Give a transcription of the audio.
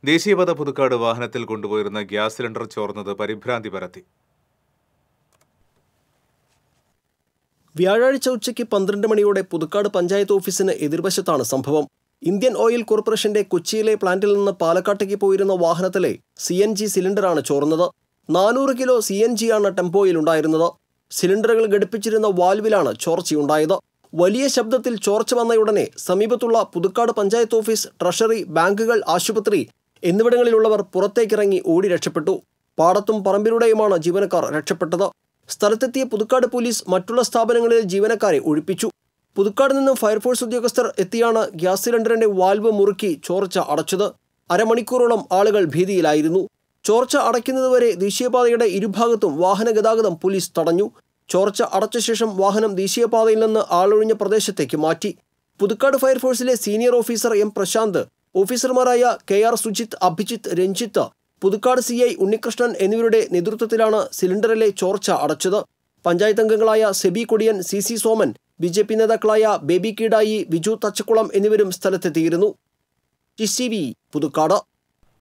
ദേശീയപാത പുതുക്കാട് വാഹനത്തിൽ കൊണ്ടുപോയിരുന്ന gas cylinder ചോർന്നത് പരിഭ്രാന്തി പരത്തി വ്യാഴാഴ്ച ഉച്ചയ്ക്ക് പന്ത്രണ്ട് മണിയോടെ പുതുക്കാട് പഞ്ചായത്ത് ഓഫീസിന് എതിർവശത്താണ് സംഭവം ഇന്ത്യൻ ഓയിൽ കോർപ്പറേഷന്റെ കൊച്ചിയിലെ പ്ലാന്റിൽ നിന്ന് പാലക്കാട്ടേക്ക് പോയിരുന്ന വാഹനത്തിലെ സി എൻ ജി സിലിണ്ടറാണ് ചോർന്നത് നാനൂറ് കിലോ സി എൻ ജിയാണ് ടെമ്പോയിൽ ഉണ്ടായിരുന്നത് സിലിണ്ടറുകൾ ഘടിപ്പിച്ചിരുന്ന വാൽവിലാണ് ചോർച്ചയുണ്ടായത് വലിയ ശബ്ദത്തിൽ ചോർച്ച വന്നയുടനെ സമീപത്തുള്ള പുതുക്കാട് പഞ്ചായത്ത് ഓഫീസ് ട്രഷറി ബാങ്കുകൾ ആശുപത്രി എന്നിവിടങ്ങളിലുള്ളവർ പുറത്തേക്കിറങ്ങി ഓടി രക്ഷപ്പെട്ടു പാടത്തും പറമ്പിലൂടെയുമാണ് ജീവനക്കാർ രക്ഷപ്പെട്ടത് സ്ഥലത്തെത്തിയ പുതുക്കാട് പോലീസ് മറ്റുള്ള സ്ഥാപനങ്ങളിലെ ജീവനക്കാരെ ഒഴിപ്പിച്ചു പുതുക്കാട് നിന്നും ഫയർഫോഴ്സ് ഉദ്യോഗസ്ഥർ എത്തിയാണ് ഗ്യാസ് സിലിണ്ടറിന്റെ വാൽവ് മുറുക്കി ചോർച്ച അടച്ചത് അരമണിക്കൂറോളം ആളുകൾ ഭീതിയിലായിരുന്നു ചോർച്ച അടയ്ക്കുന്നതുവരെ ദേശീയപാതയുടെ ഇരുഭാഗത്തും വാഹന ഗതാഗതം പോലീസ് തടഞ്ഞു ചോർച്ച അടച്ച ശേഷം വാഹനം ദേശീയപാതയിൽ നിന്ന് ആളൊഴിഞ്ഞ പ്രദേശത്തേക്ക് മാറ്റി പുതുക്കാട് ഫയർഫോഴ്സിലെ സീനിയർ ഓഫീസർ എം പ്രശാന്ത് ഓഫീസർമാരായ K R Sujith Abhijith Ranjith Puthukkad C I Unnikrishnan എന്നിവരുടെ നേതൃത്വത്തിലാണ് സിലിണ്ടറിലെ ചോർച്ച അടച്ചത് പഞ്ചായത്ത് അംഗങ്ങളായ Sebi Kodiyan C C Soman B J P നേതാക്കളായ ബേബി കീടായി ബിജു തച്ചക്കുളം എന്നിവരും സ്ഥലത്തെത്തിയിരുന്നു ടി സി വി പുതുക്കാട്